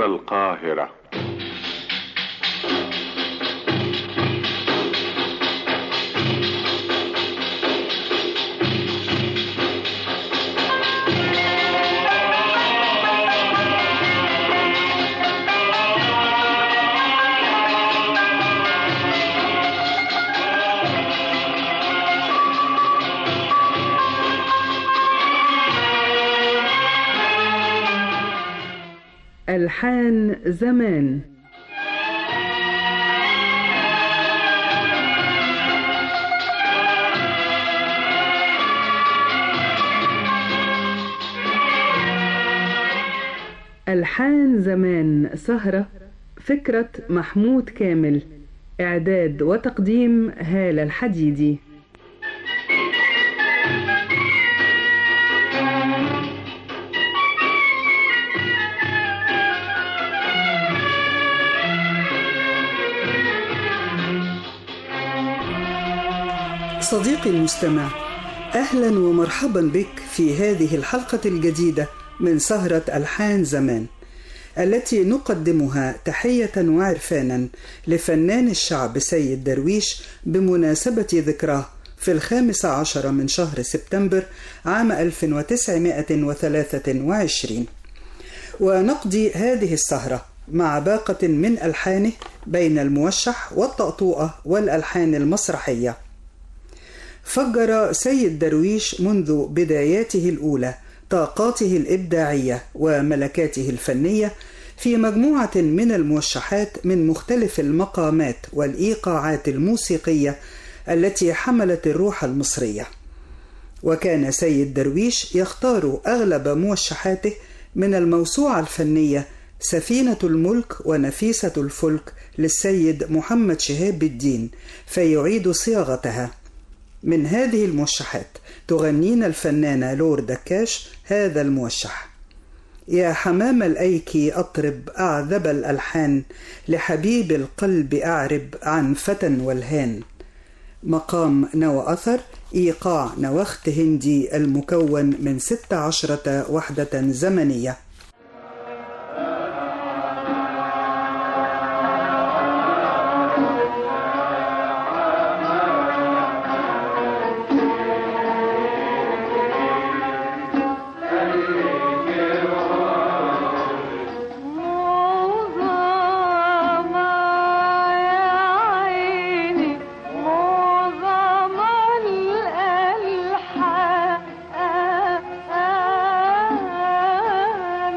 هنا القاهرة ألحان زمان ألحان زمان سهرة فكرة محمود كامل إعداد وتقديم هالة الحديدي صديقي المستمع اهلا ومرحبا بك في هذه الحلقه الجديده من سهره الحان زمان التي نقدمها تحيه وعرفانا لفنان الشعب سيد درويش بمناسبه ذكراه في الخامس عشر من شهر سبتمبر عام 1923 ونقضي هذه السهره مع باقه من الحانه بين الموشح والطأطوئه والالحان المسرحيه فجر سيد درويش منذ بداياته الاولى طاقاته الابداعيه وملكاته الفنيه في مجموعه من الموشحات من مختلف المقامات والايقاعات الموسيقيه التي حملت الروح المصريه وكان سيد درويش يختار اغلب موشحاته من الموسوعه الفنيه سفينه الملك ونفيسه الفلك للسيد محمد شهاب الدين فيعيد صياغتها من هذه الموشحات تغنينا الفنانة لور دكاش هذا الموشح يا حمام الأيكي أطرب أعذب الألحان لحبيب القلب أعرب عن فتى والهان مقام نوى أثر إيقاع نوخت هندي المكون من ست عشرة وحدة زمنية معظم الألحان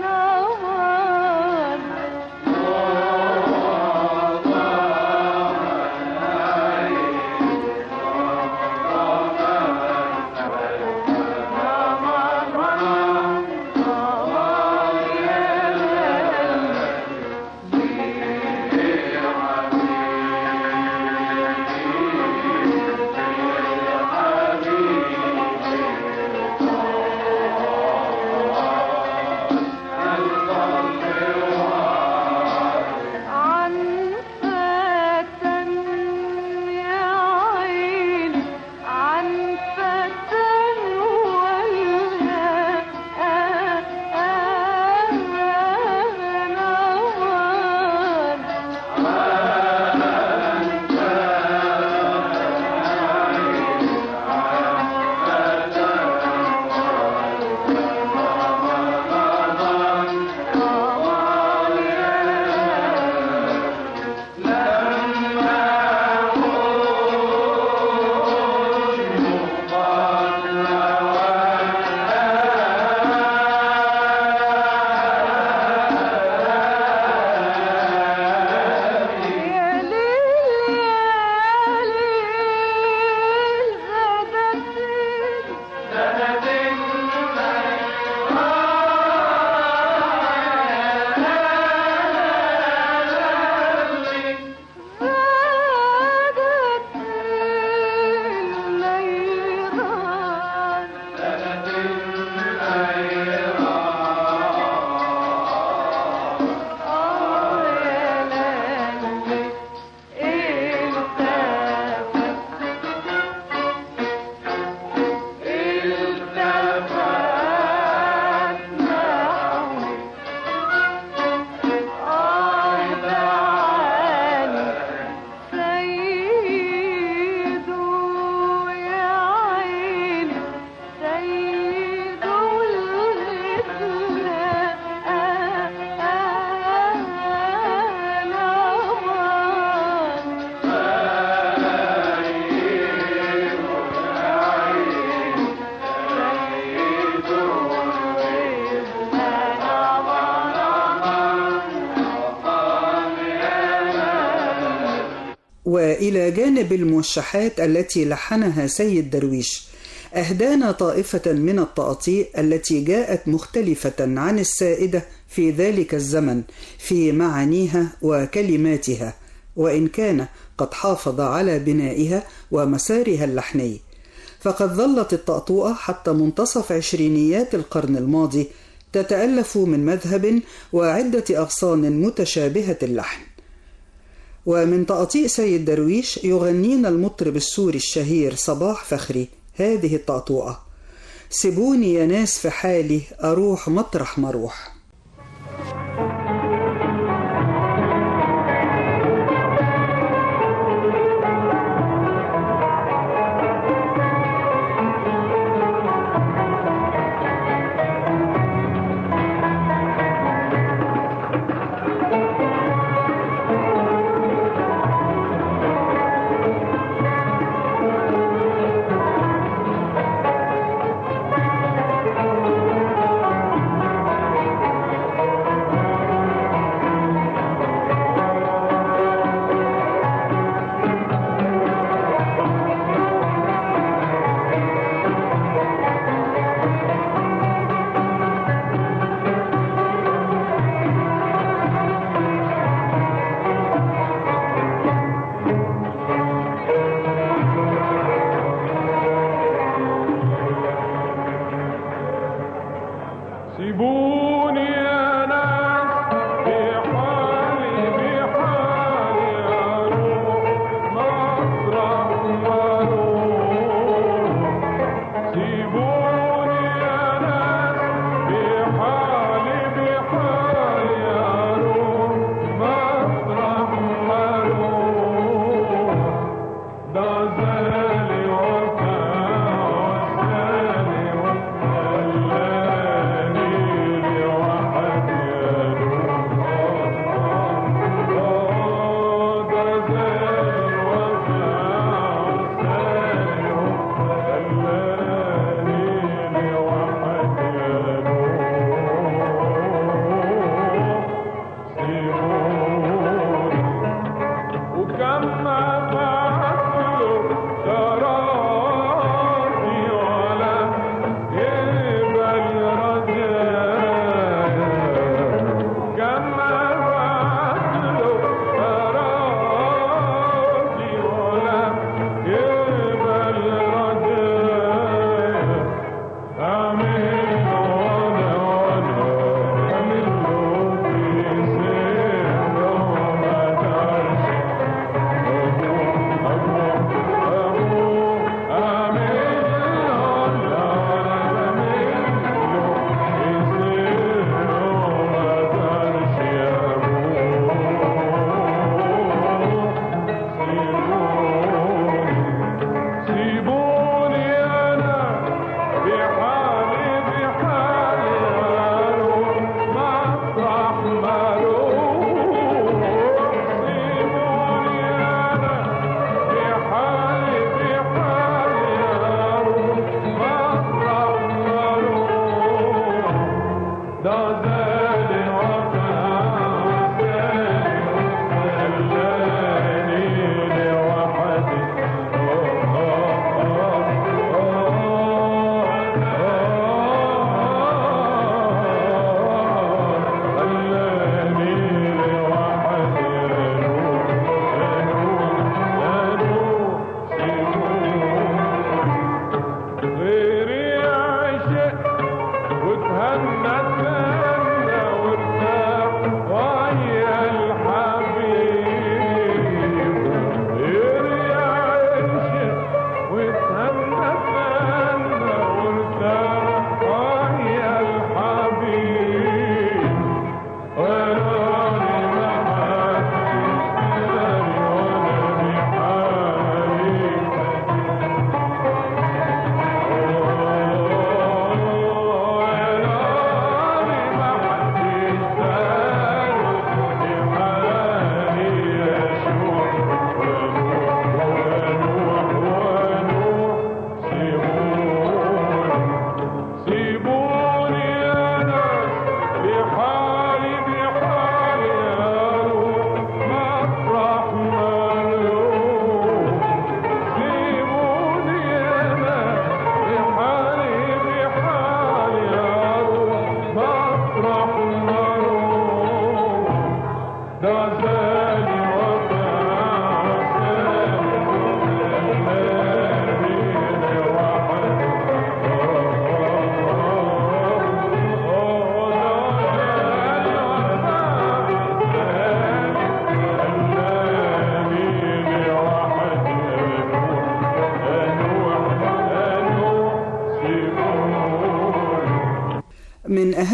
والى جانب الموشحات التي لحنها سيد درويش اهدانا طائفه من التقاطيع التي جاءت مختلفه عن السائده في ذلك الزمن في معانيها وكلماتها وان كان قد حافظ على بنائها ومسارها اللحني فقد ظلت الطأطوئة حتى منتصف عشرينيات القرن الماضي تتألف من مذهب وعدة أغصان متشابهة اللحن ومن تقاطيع سيد درويش يغنينا المطرب السوري الشهير صباح فخري هذه الطأطوئة سيبوني يا ناس في حالي أروح مطرح ما أروح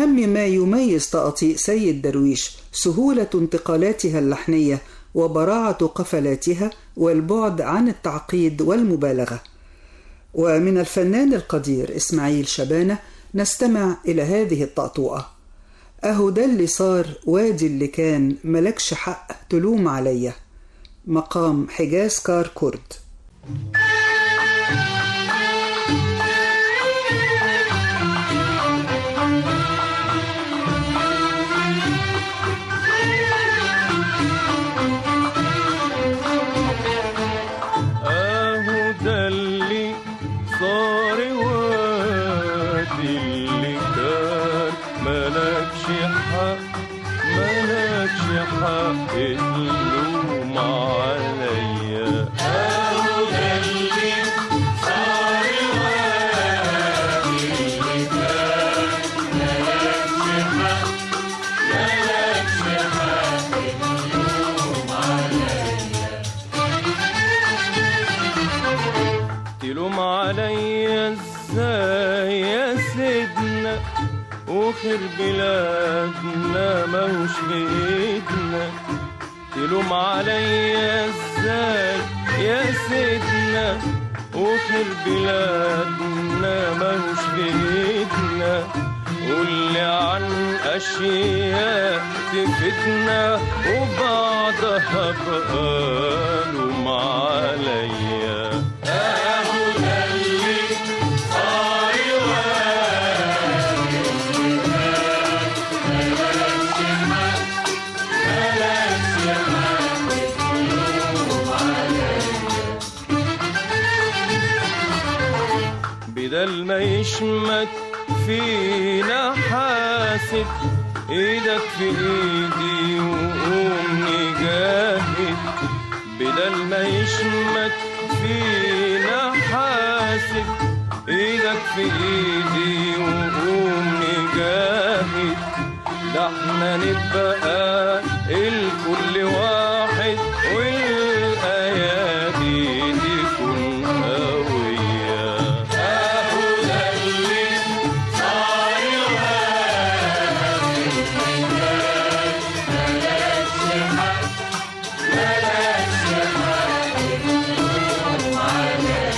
أهم ما يميز طأطيء سيد درويش سهولة انتقالاتها اللحنية وبراعة قفلاتها والبعد عن التعقيد والمبالغة ومن الفنان القدير إسماعيل شبانة نستمع إلى هذه الطأطوئة أهو ده اللي صار وادي اللي كان ملكش حق تلوم عليا مقام حجاز كار كرد اهو ده اللي صار وادي اللي كان ملكش حق ملكش حق تلوم عليا اهو ده اللي صار وادي اللي كان ملكش حق ملكش حق تلوم عليا تلوم عليا ازاي يا سيدنا وخير بلادنا موش بايدنا تلوم عليا ازاي يا سيدنا وخير بلادنا موش بايدنا قولي عن اشياء تفيدنا وبعدها بقالوا عليا اهو ده اللي صار وادي ملكش حق ملكش حق تلوم عليا بدل ما يشمت فينا حاسد ايدك في ايدي وقوم نجاهد بدل ما يشمت فينا حاسد ايدك في ايدي وقوم نجاهد ده احنا نبقى الكل واحد والايادي تكون قوية اهو ده اللي صار وادي ملكش حق ملكش حق تلوم عليا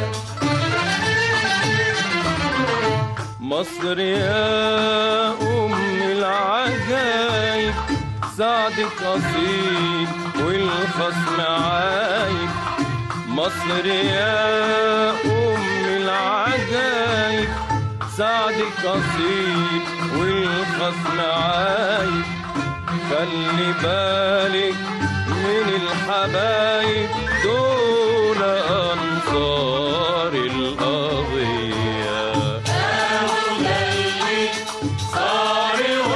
مصر يا أم العجايب سعدك أصيل والخصم عايب مصر يا أم العجايب سعدك أصيل والخصم عايب خلي بالك من الحبايب دول أنصار القضية صار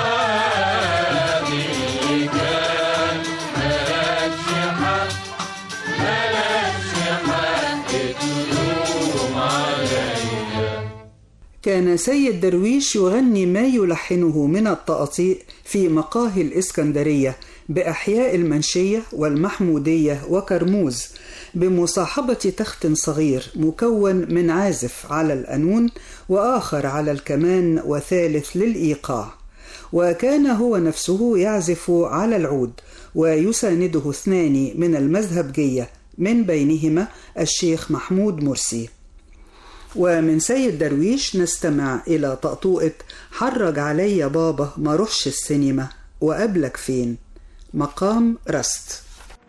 وادي اللي كان ملكش حق ملكش حق تلوم عليا كان سيد درويش يغني ما يلحنه من التقاطيع في مقاهي الإسكندرية بأحياء المنشية والمحمودية وكرموز بمصاحبة تخت صغير مكون من عازف على القانون وآخر على الكمان وثالث للإيقاع وكان هو نفسه يعزف على العود ويسانده اثنان من المذهبجية من بينهما الشيخ محمود مرسي ومن سيد درويش نستمع إلى طقطوقة حرج عليا بابا ما روحش السينما وقبلك فين مقام رست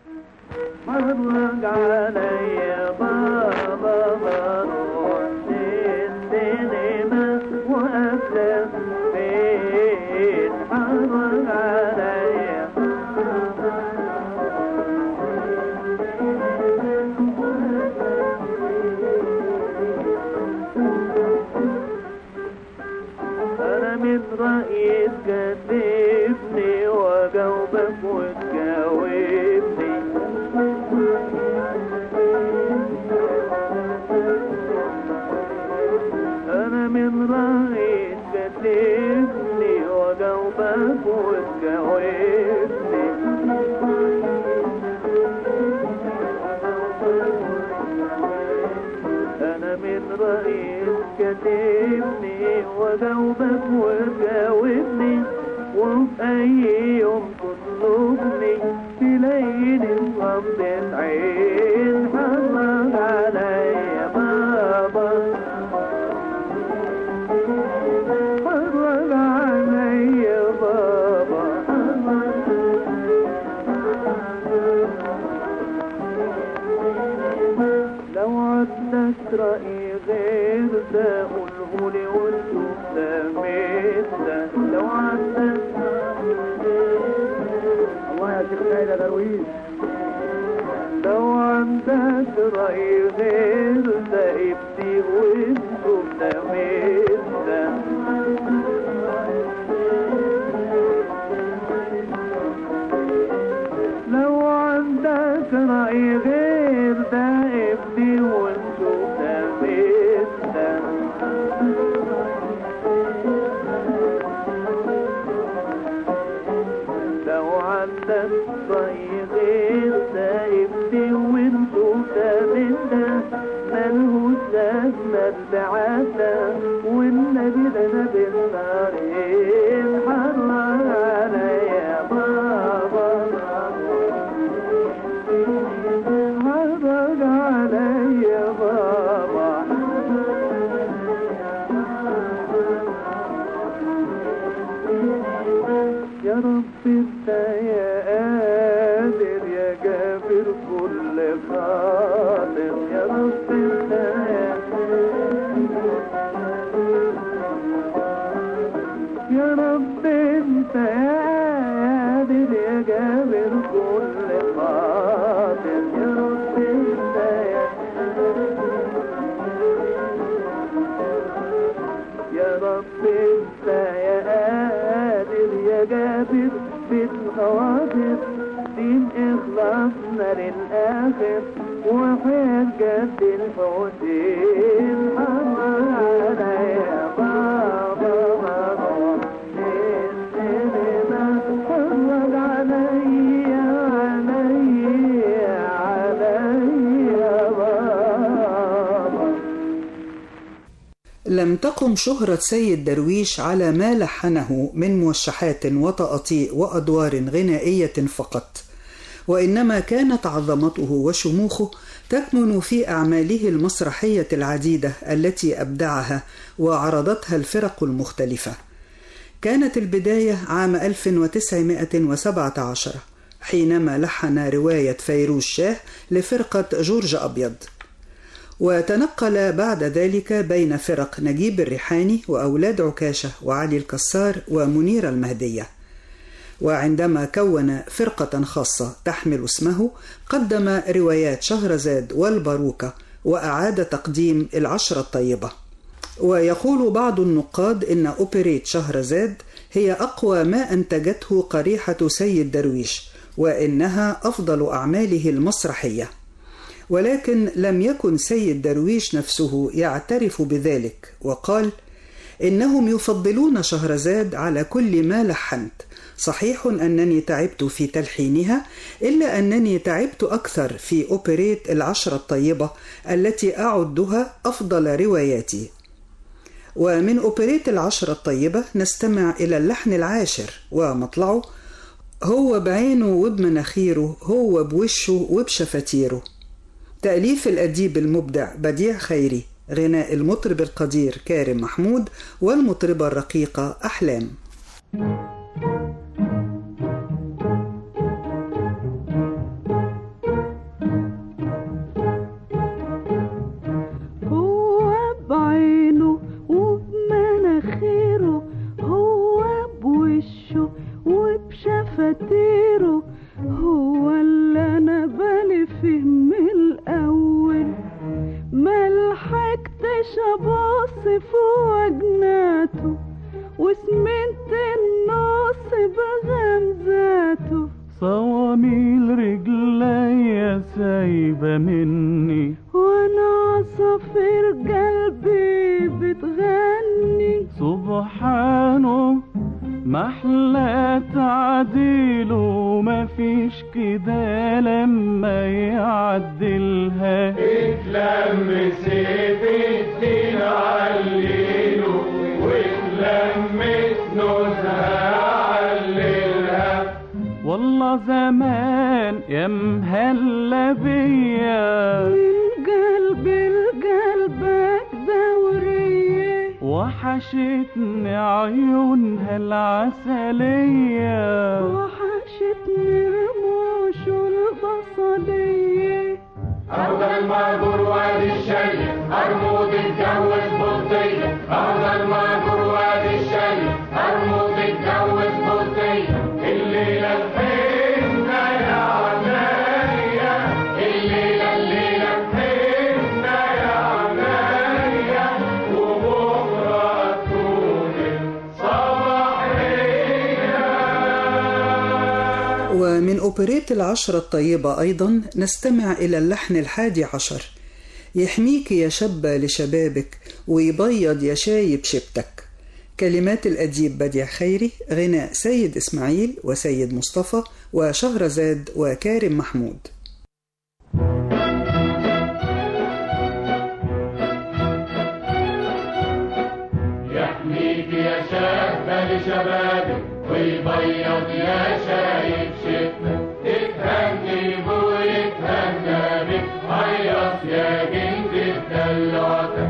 حرج عليا بابا بروح السينما وأفلام فين حرج عليا أنا من رأيي تكذبني وأجاوبك وتجاوبني أنا من رأيي تكذبني وأجاوبك وتجاوبني أنا من رأيي تكذبني واجاوبك وتجاوبني وفي اي يوم تطلبني تلاقيني مغمض عين حرج عليا بابا حرج عليا بابا لو عندك رأي غير ده قولهولي وانتم ساميت ده لو عندك الله يا شيخ سيد درويش لو عندك رأي غير ده ابني وانتم ساميت ده لو عندك رأي غير ده ابني ونشوف ده لو عندك رأي غير ده ابني ونشوف ده ملهوش لازمة البعادة والنبي ده نبي النارين حرم عليا بابا حرج عليا بابا يا رب انت يا قادر يا جابر كل خاطر يا رب انت يا يا رب انت يا قادر يا جابر كل خاطر يا رب انت يا يا رب انت يا قادر يا جابر في الخواطر دين اخلاصنا للاخر وحياة جد الحسين حرم عليا بابا بابا السينما حرم عليا عليا عليا بابا لم تقم شهرة سيد درويش على ما لحنه من موشحات وطأطيء وأدوار غنائية فقط وإنما كانت عظمته وشموخه تكمن في أعماله المسرحية العديدة التي أبدعها وعرضتها الفرق المختلفة كانت البداية عام 1917 حينما لحن رواية فيروز شاه لفرقة جورج أبيض وتنقل بعد ذلك بين فرق نجيب الريحاني وأولاد عكاشة وعلي الكسار ومنير المهدية وعندما كون فرقة خاصة تحمل اسمه قدم روايات شهرزاد والباروكة وأعاد تقديم العشرة الطيبة ويقول بعض النقاد إن أوبريت شهرزاد هي أقوى ما أنتجته قريحة سيد درويش وإنها أفضل أعماله المسرحية ولكن لم يكن سيد درويش نفسه يعترف بذلك وقال انهم يفضلون شهرزاد على كل ما لحنت صحيح انني تعبت في تلحينها الا انني تعبت اكثر في اوبريت العشره الطيبه التي اعدها افضل رواياتي ومن اوبريت العشره الطيبه نستمع الى اللحن العاشر ومطلعه هو بعينه وبمناخيره هو بوشه وبشفاتيره تأليف الأديب المبدع بديع خيري غناء المطرب القدير كارم محمود والمطربة الرقيقة أحلام هو بعينه وبمناخيره هو بوشه وبشفاتيره هو اللي انا بالي فيه من الاول ملحقتش ابص فوق جناته وسمنت النص بغمزاته صواميل رجليا سايبة مني وانا عصافير قلبي بتغني سبحانه محلى تعديله مفيش كده لما يعدلها اتلم سيف الدين عليله والله زمان يا مهلا بيا من قلبي لقلبك دورية وحشتني عيونها العسلية وحشتني رموش البصلية أرض المهجور وادي الشيخ أرمود اتجوز بلطية أرض المهجور وادي الشيخ أرمود اتجوز بلطية الليلة الحنة يا عناية الليلة الليلة الحنة يا عناية وبكرة تكون الصباحية ومن أوبريت العشرة الطيبة أيضا نستمع إلى اللحن الحادي عشر يحميك يا شابة لشبابك ويبيض يا شايب شبتك كلمات الأديب بديع خيري غناء سيد إسماعيل وسيد مصطفى وشهرزاد وكارم محمود يحميك يا شابة لشبابك ويبيض يا شايب شبك تتهني ويتهنى بك هيص يا جند الدلوعتك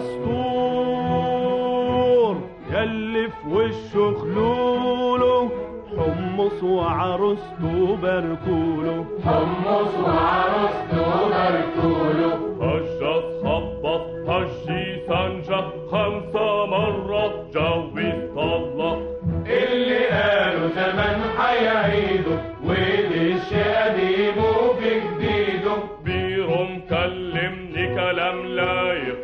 دستور يلي في وشه خلوله حمص وعروسته باركوله حمص وعروسته وبركوله هشت خبط هشي سنجة خمسة مرات جوز طلق اللي قالوا زمان هيعيدوا ودش قديمه في جديده بيرو مكلمني كلام لايق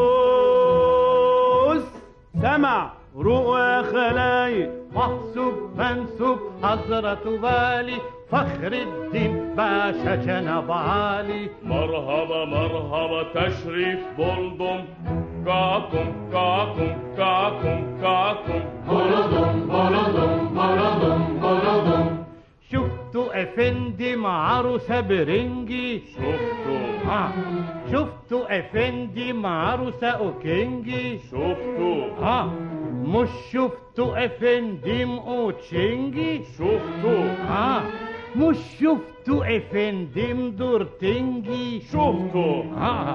هوس سمع رؤى خلايق محسوب منسوب حضرة بالي فخر الدين باشا جنب علي مرحبا مرحبا تشريف بلدم كعكم كعكم كعكم كعكم بلدم بلدم بلدم بلدم شفتوا افندي مع عروسة برنجي شفتوا ها شفتوا افندي مع عروسة اوكينجي شفتوا ها مش شفتوا افندي مقوتشنجي شفتوا ها مش شفتوا افندي مدورتنجي شفتوا ها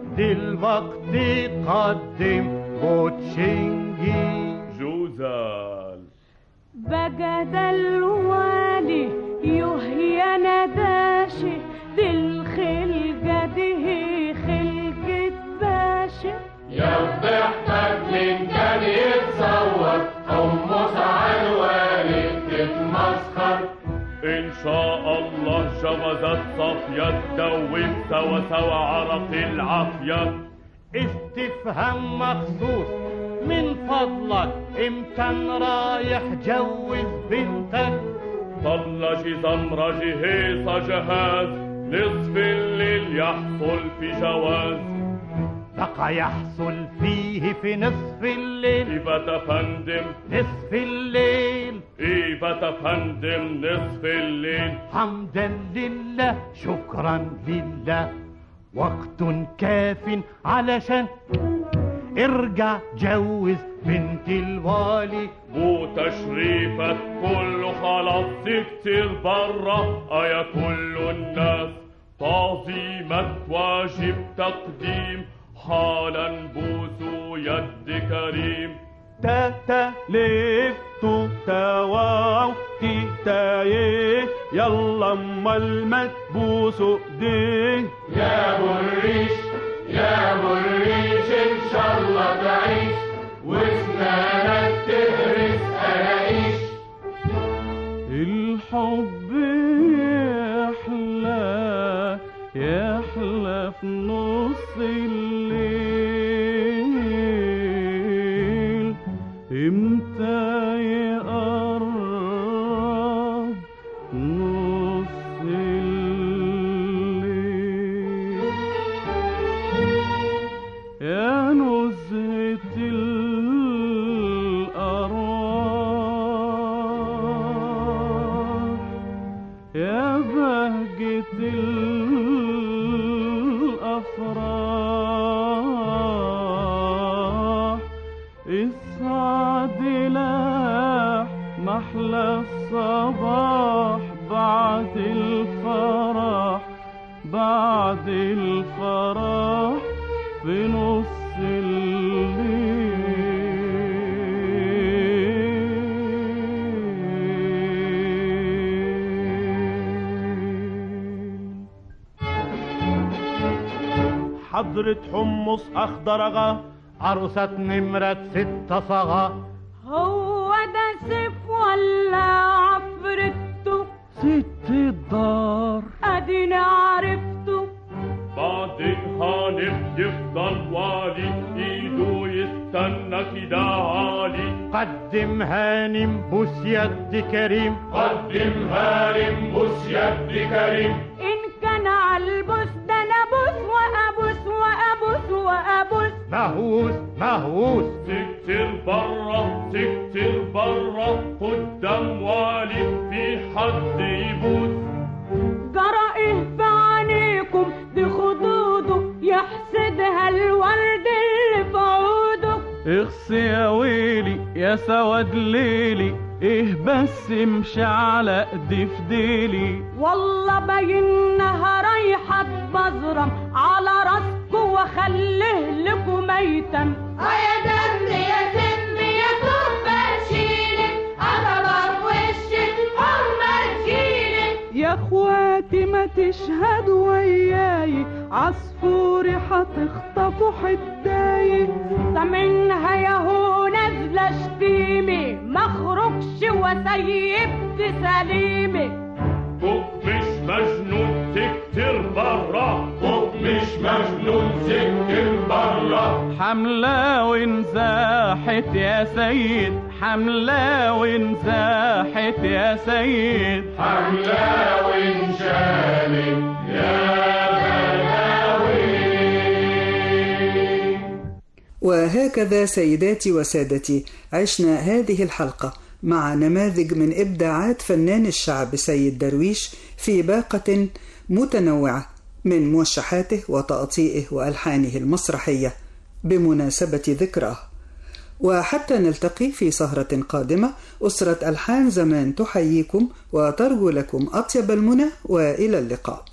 دلوقتي قدم بوتشنجي جوزال بقى ده الوالي يهيا نداشي دي الخلقة دي خلقة باشا يا فضحتك من كان يتصور حمص على الوالد تتمسخر إن شاء الله جوازات صافية تدوب سوا سوا عرق العافية استفهام مخصوص من فضلك امتى رايح جوز بنتك طلجي زمرجي هيصة جهاز نصف الليل يحصل في جواز بقى يحصل فيه في نصف الليل إيفا تفندم نصف الليل إيفا تفندم نصف الليل حمدا لله شكرا لله وقت كاف علشان ارجع جوز بنت الوالي مو تشريفك كله خلاص كتير برا أيا كل الناس تعظيمك واجب تقديم حالا بوسوا يد كريم تا تا ليف تو تا واو تي تا يه يلا اما المدبوس ايديه يا ابو الريش يا ابو الريش ان شاء الله تعيش واسنانك تهرس قراقيش الحب يحلى يحلى في نص الليل امتى يقرب نص الليل يا نزهة الأرواح يا بهجة الأفراح السعد لاح محلى الصباح بعد الفرح بعد الفرح في نص الليل حضرة حمص أخضرغة عروسة نمرة ستة صغة هو ده سيف ولا عفرته ست الدار اديني عرفته بعدين هانم يفضل والي ايده يستنى كده عالي قدم هانم بوس يد كريم قدم هارم بوس يد كريم ان كان عالبوس ده انا بوس وابوس وابوس وابوس مهووس مهووس سكتر برا سكتر برا قدام والي في حد يبوس جرى ايه في عينيكم دي خدوده يحسدها الورد اللي في عوده اخس يا ويلي يا سواد ليلي ايه بس امشي على ايدي في ديلي والله باينها رايحة تبزرم على راسكو واخليه لكو ميتا يا دم يا سم يا طب شيلك عطبك وشك حمر شيلك يا اخواتي ما تشهدوا وياي عصفوري هتخطفوا حداي منها يا هو نازله شتيمي مخرجش وسيبت سليمي فوق مش مجنون سكتر برا فوق مش مجنون سكتر برا حملة وانزاحت يا سيد حملة وانزاحت يا سيد حملة وانشالت يا بلاوي وهكذا سيداتي وسادتي عشنا هذه الحلقة مع نماذج من إبداعات فنان الشعب سيد درويش في باقة متنوعة من موشحاته وتقطيئه وألحانه المسرحية بمناسبة ذكراه وحتى نلتقي في سهرة قادمة أسرة ألحان زمان تحييكم وترجو لكم أطيب المنى وإلى اللقاء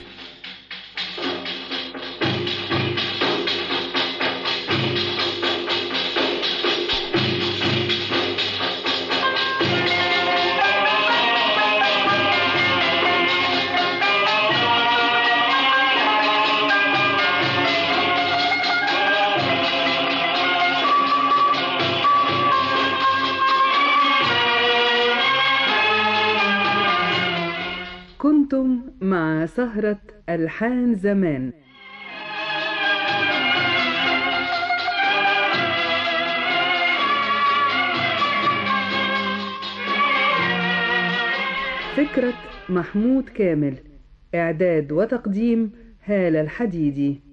كنتم مع سهرة ألحان زمان فكرة محمود كامل إعداد وتقديم هالة الحديدي